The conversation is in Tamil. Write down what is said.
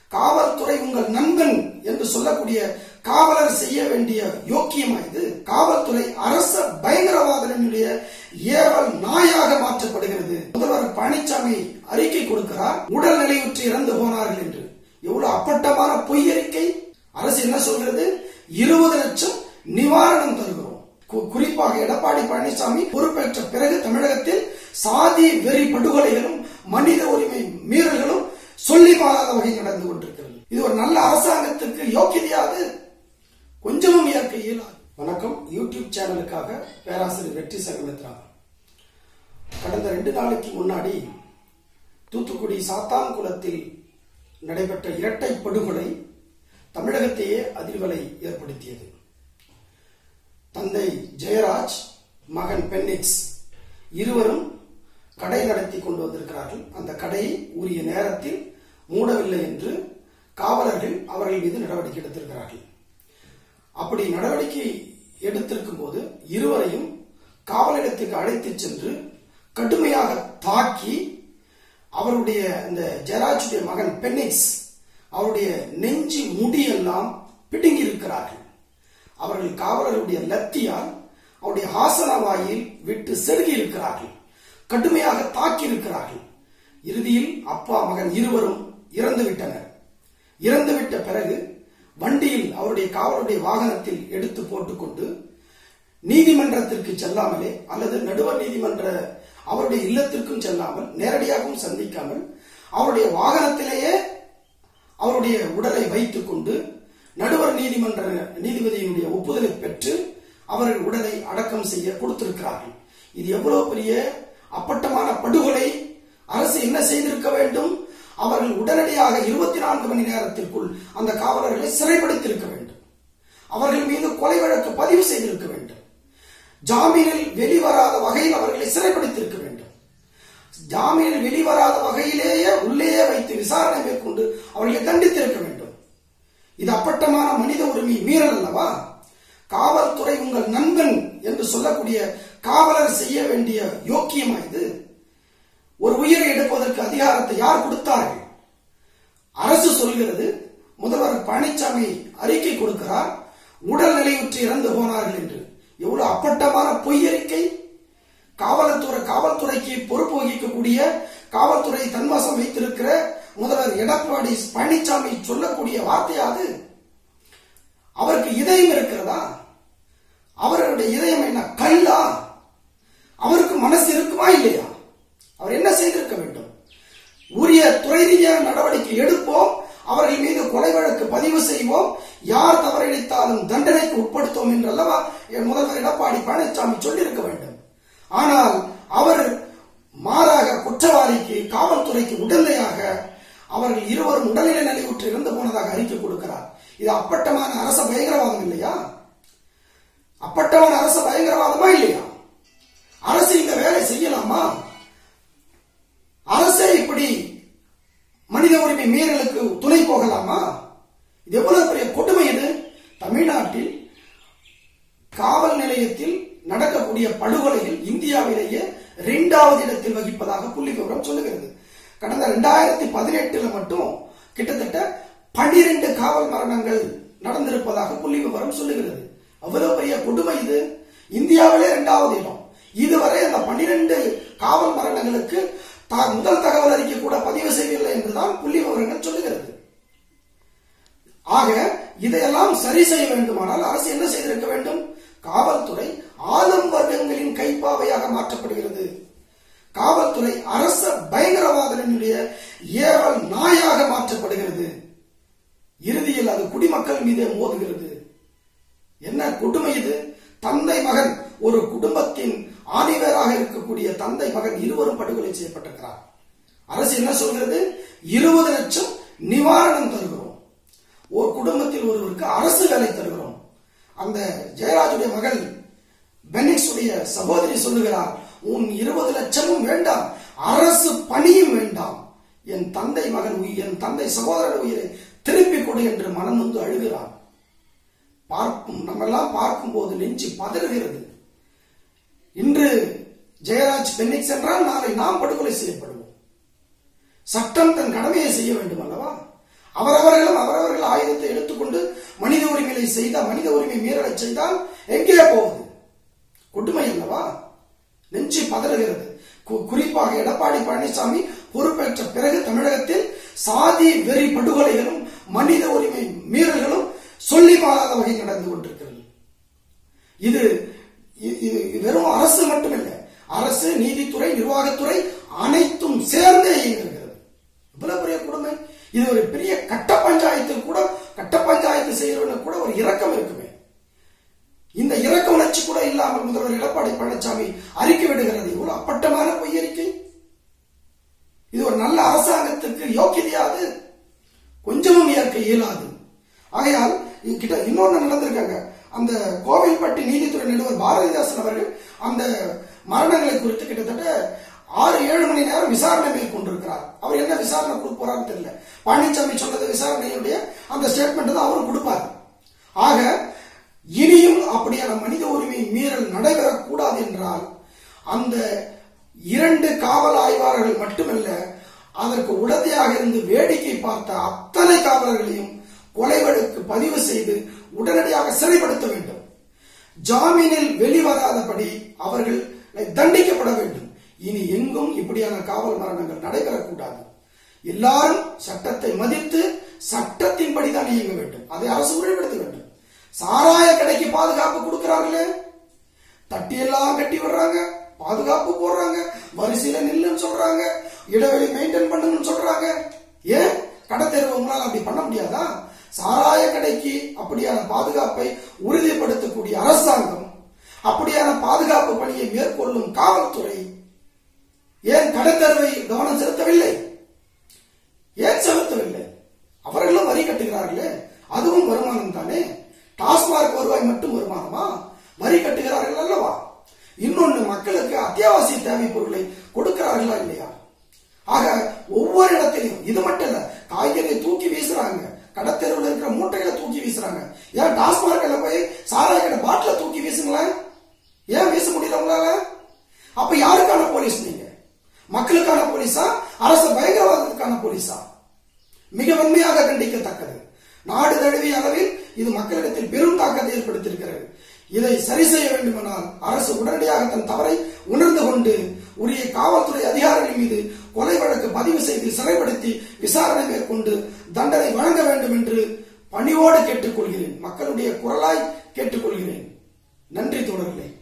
காவல்துறை உங்கள் நண்பன் என்று சொல்லக்கூடிய காவலர் செய்ய வேண்டிய யோக்கியமா இது காவல்துறை அரச பயங்கரவாதனுடைய ஏவல் நாயாக மாற்றப்படுகிறது முதல்வர் பழனிசாமி அறிக்கை கொடுக்கிறார் உடல் நிலையுற்று இறந்து போனார்கள் என்று எவ்வளவு அப்பட்டமான பொய் அறிக்கை அரசு என்ன சொல்கிறது இருபது லட்சம் நிவாரணம் தருகிறோம் கு- குறிப்பாக எடப்பாடி பழனிசாமி பொறுப்பேற்ற பிறகு தமிழகத்தில் சாதி வெறி படுகொலைகளும் மனித உரிமை மீறல்களும் சொல்லி மாறாத வகையில் நடந்து கொண்டிருக்கிறது இது ஒரு நல்ல அரசாங்கத்துக்கு யோக்கியதையாது கொஞ்சமும் ஏற்க இயலாது வணக்கம் யூடியூப் சேனலுக்காக பேராசிரியர் வெற்றி சங்கமித்ரா கடந்த ரெண்டு நாளைக்கு முன்னாடி தூத்துக்குடி சாத்தான்குளத்தில் நடைபெற்ற இரட்டை படுகொலை தமிழகத்தையே அதிர்வலை ஏற்படுத்தியது தந்தை ஜெயராஜ் மகன் பென்னிக்ஸ் இருவரும் கடை நடத்தி கொண்டு வந்திருக்கிறார்கள் அந்த கடையை உரிய நேரத்தில் மூடவில்லை என்று காவலர்கள் அவர்கள் மீது நடவடிக்கை எடுத்திருக்கிறார்கள் அப்படி நடவடிக்கை எடுத்திருக்கும் போது இருவரையும் காவலிடத்துக்கு அழைத்துச் சென்று கடுமையாக தாக்கி அவருடைய இந்த ஜெராஜுடைய மகன் பென்னிக்ஸ் அவருடைய நெஞ்சு முடியெல்லாம் பிடுங்கி இருக்கிறார்கள் அவர்கள் காவலருடைய லத்தியால் அவருடைய ஆசன வாயில் விட்டு செருகி இருக்கிறார்கள் கடுமையாக தாக்கி இருக்கிறார்கள் இறுதியில் அப்பா மகன் இருவரும் இறந்து விட்டனர் இறந்துவிட்ட பிறகு வண்டியில் அவருடைய காவலுடைய வாகனத்தில் எடுத்து போட்டுக்கொண்டு நீதிமன்றத்திற்கு செல்லாமலே அல்லது நடுவர் நீதிமன்ற அவருடைய இல்லத்திற்கும் செல்லாமல் நேரடியாகவும் சந்திக்காமல் அவருடைய வாகனத்திலேயே அவருடைய உடலை வைத்துக் கொண்டு நடுவர் நீதிமன்ற நீதிபதியினுடைய ஒப்புதலை பெற்று அவர்கள் உடலை அடக்கம் செய்ய கொடுத்திருக்கிறார்கள் இது எவ்வளவு பெரிய அப்பட்டமான படுகொலை அரசு என்ன செய்திருக்க வேண்டும் அவர்கள் உடனடியாக இருபத்தி நான்கு மணி நேரத்திற்குள் அந்த காவலர்களை சிறைப்படுத்தியிருக்க வேண்டும் அவர்கள் மீது கொலை வழக்கு பதிவு செய்திருக்க வேண்டும் ஜாமீனில் வெளிவராத வகையில் அவர்களை சிறைப்படுத்தியிருக்க வேண்டும் ஜாமீனில் வெளிவராத வகையிலேயே உள்ளேயே வைத்து விசாரணை மேற்கொண்டு அவர்களை தண்டித்திருக்க வேண்டும் இது அப்பட்டமான மனித உரிமை மீறல் அல்லவா காவல்துறை உங்கள் நண்பன் என்று சொல்லக்கூடிய காவலர் செய்ய வேண்டிய யோக்கியமா இது ஒரு உயிரை எடுப்பதற்கு அதிகாரத்தை யார் கொடுத்தார்கள் அரசு சொல்கிறது முதல்வர் பழனிசாமி அறிக்கை கொடுக்கிறார் உடல் நிலையுற்று இறந்து போனார்கள் என்று எவ்வளவு அப்பட்டமான பொய் அறிக்கை காவல்துறை காவல்துறைக்கு பொறுப்பு வகிக்கக்கூடிய காவல்துறை தன்வசம் வைத்திருக்கிற முதல்வர் எடப்பாடி பழனிசாமி சொல்லக்கூடிய வார்த்தையாது அவருக்கு இதயம் இருக்கிறதா அவருடைய இதயம் என்ன கல்லா அவருக்கு மனசு இருக்குமா இல்லையா அவர் என்ன செய்திருக்க வேண்டும் உரிய துறை ரீதியான நடவடிக்கை எடுப்போம் அவர்கள் மீது கொலை வழக்கு பதிவு செய்வோம் யார் தவறிழைத்தாலும் தண்டனைக்கு உட்படுத்துவோம் என்றல்லவா என் முதல்வர் எடப்பாடி பழனிசாமி சொல்லியிருக்க வேண்டும் ஆனால் அவர் மாறாக குற்றவாளிக்கு காவல்துறைக்கு உடந்தையாக அவர்கள் இருவரும் உடல்நிலை நிலையுற்று இறந்து போனதாக அறிக்கை கொடுக்கிறார் இது அப்பட்டமான அரச பயங்கரவாதம் இல்லையா அப்பட்டமான அரச பயங்கரவாதமா இல்லையா அரசு இந்த வேலை செய்யலாமா அரசே இப்படி மனித உரிமை மீறலுக்கு துணை போகலாமா இது எவ்வளவு பெரிய கொடுமை இது தமிழ்நாட்டில் காவல் நிலையத்தில் நடக்கக்கூடிய படுகொலையில் இந்தியாவிலேயே இரண்டாவது இடத்தில் வகிப்பதாக புள்ளி விவரம் சொல்லுகிறது கடந்த ரெண்டாயிரத்தி பதினெட்டுல மட்டும் கிட்டத்தட்ட பனிரெண்டு காவல் மரணங்கள் நடந்திருப்பதாக புள்ளி விவரம் சொல்லுகிறது அவ்வளவு பெரிய கொடுமை இது இந்தியாவிலே இரண்டாவது இடம் இதுவரை அந்த பனிரெண்டு காவல் மரணங்களுக்கு த- முதல் தகவல் அறிக்கை கூட பதிவு செய்யவில்லை என்றுதான் புள்ளி விவரங்கள் சொல்லுகிறது ஆக இதையெல்லாம் சரி செய்ய வேண்டுமானால் அரசு என்ன செய்திருக்க வேண்டும் காவல்துறை ஆளும் வர்க்கங்களின் கைப்பாவையாக மாற்றப்படுகிறது காவல்துறை அரச பயங்கரவாதனுடைய ஏவல் நாயாக மாற்றப்படுகிறது இறுதியில் அது குடிமக்கள் மீதே மோதுகிறது என்ன கொடுமை இது தந்தை மகன் ஒரு குடும்பத்தின் ஆணிவேராக இருக்கக்கூடிய தந்தை மகன் இருவரும் படுகொலை செய்யப்பட்டிருக்கிறார் அரசு என்ன சொல்கிறது இருபது லட்சம் நிவாரணம் தருகிறோம் ஒரு குடும்பத்தில் ஒருவருக்கு அரசு வேலை தருகிறோம் அந்த ஜெயராஜுடைய மகள் பெனிக்ஸ் உடைய சகோதரி சொல்லுகிறார் உன் இருபது லட்சமும் வேண்டாம் அரசு பணியும் வேண்டாம் என் தந்தை மகன் உயிர் என் தந்தை சகோதரன் உயிரை திருப்பிக் கொடு என்று மனம் வந்து அழுகிறான் பார்க்கும் நம்மெல்லாம் பார்க்கும்போது நெஞ்சு பதறுகிறது இன்று ஜெயராஜ் பென்னிக்ஸ் என்றால் நாளை நாம் படுகொலை செய்யப்படுவோம் சட்டம் தன் கடமையை செய்ய வேண்டும் அல்லவா அவரவர்களும் அவரவர்கள் ஆயுதத்தை எடுத்துக்கொண்டு மனித உரிமையை செய்த மனித உரிமை மீறலை செய்தால் எங்கே போகுது கொடுமை அல்லவா நெஞ்சு பதறுகிறது கு- குறிப்பாக எடப்பாடி பழனிசாமி பொறுப்பேற்ற பிறகு தமிழகத்தில் சாதி வெறி படுகொலைகளும் மனித உரிமை மீறல்களும் சொல்லி மாறாத வகை நடந்து கொண்டிருக்கிறது இது இ- இது வெறும் அரசு மட்டுமில்லை அரசு நீதித்துறை நிர்வாகத்துறை அனைத்தும் சேர்ந்தே இயங்குகிறது இவ்வளவு பெரிய கொடுமை இது ஒரு பெரிய கட்ட பஞ்சாயத்தில் கூட கட்ட பஞ்சாயத்து செய்யறவனுக்கு கூட ஒரு இரக்கம் இருக்குமே இந்த இரக்க உணர்ச்சி கூட இல்லாமல் முதல்வர் எடப்பாடி பழனிசாமி அறிக்கை விடுகிறது இவ்வளவு அப்பட்டமான பொய்யறிக்கை இது ஒரு நல்ல அரசாங்கத்துக்கு யோக்கியதையாது கொஞ்சமும் ஏற்க இயலாது ஆகையால் கிட்ட இன்னொன்னு நடந்திருக்காங்க அந்த கோவில்பட்டி நீதித்துறை நடுவர் பாரதிதாசன் அவர்கள் அந்த மரணங்களை குறித்து கிட்டத்தட்ட ஆறு ஏழு மணி நேரம் விசாரணை மேற்கொண்டிருக்கிறார் அவர் என்ன விசாரணை கொடுக்க போறாருன்னு தெரியல பழனிசாமி சொன்னது விசாரணையுடைய அந்த ஸ்டேட்மெண்ட் தான் அவரும் கொடுப்பார் ஆக இனியும் அப்படியான மனித உரிமை மீறல் நடைபெறக்கூடாது என்றால் அந்த இரண்டு காவல் ஆய்வாளர்கள் மட்டுமல்ல அதற்கு உடந்தையாக இருந்து வேடிக்கை பார்த்த அத்தனை காவலர்களையும் கொலை வழக்கு பதிவு செய்து உடனடியாக சிறைப்படுத்த வேண்டும் ஜாமீனில் வெளிவராதபடி அவர்கள் தண்டிக்கப்பட வேண்டும் இனி எங்கும் இப்படியான காவல் மரணங்கள் நடைபெறக்கூடாது எல்லாரும் சட்டத்தை மதித்து சட்டத்தின்படி தான் இயங்க வேண்டும் அதை அரசு முறைப்படுத்த வேண்டும் சாராய கடைக்கு பாதுகாப்பு கொடுக்கிறார்களே தட்டி எல்லாம் கட்டி விடுறாங்க பாதுகாப்பு போடுறாங்க வரிசையில நில்லுன்னு சொல்றாங்க இடைவெளி மெயின்டைன் பண்ணுங்கன்னு சொல்றாங்க ஏன் கடை தெருவு உங்களால அப்படி பண்ண முடியாதா சாராய கடைக்கு அப்படியான பாதுகாப்பை உறுதிப்படுத்தக்கூடிய அரசாங்கம் அப்படியான பாதுகாப்பு பணியை மேற்கொள்ளும் காவல்துறை ஏன் கடத்தருவை கவனம் செலுத்தவில்லை ஏன் செலுத்தவில்லை அவர்களும் வரி கட்டுகிறார்களே அதுவும் வருமானம் தானே டாஸ்மாக் வருவாய் மட்டும் வருமானமா வரி கட்டுகிறார்கள் அல்லவா இன்னொன்னு மக்களுக்கு அத்தியாவசிய தேவை பொருளை கொடுக்கிறார்களா இல்லையா ஆக ஒவ்வொரு இடத்திலையும் இது மட்டும் இல்ல காய்கறியை தூக்கி வீசுறாங்க கடத்தெருவில் இருக்கிற மூட்டைகளை தூக்கி வீசுறாங்க ஏன் டாஸ்மார்க்ல போய் சாராய கடை பாட்டில தூக்கி வீசுங்களேன் ஏன் வீச முடியல உங்களால அப்ப யாருக்கான போலீஸ் நீங்க மக்களுக்கான போலீஸா அரசு பயங்கரவாதத்துக்கான போலீஸா மிக வன்மையாக கண்டிக்கத்தக்கது நாடு தழுவிய அளவில் இது மக்களிடத்தில் பெரும் தாக்கத்தை ஏற்படுத்தியிருக்கிறது இதை சரி செய்ய வேண்டுமானால் அரசு உடனடியாக தன் தவறை உணர்ந்து கொண்டு உரிய காவல்துறை அதிகாரிகள் மீது கொலை வழக்கு பதிவு செய்து சிறைப்படுத்தி விசாரணை மேற்கொண்டு தண்டனை வழங்க வேண்டும் என்று பணிவோடு கேட்டுக்கொள்கிறேன் மக்களுடைய குரலாய் கேட்டுக்கொள்கிறேன் நன்றி தோழர்களே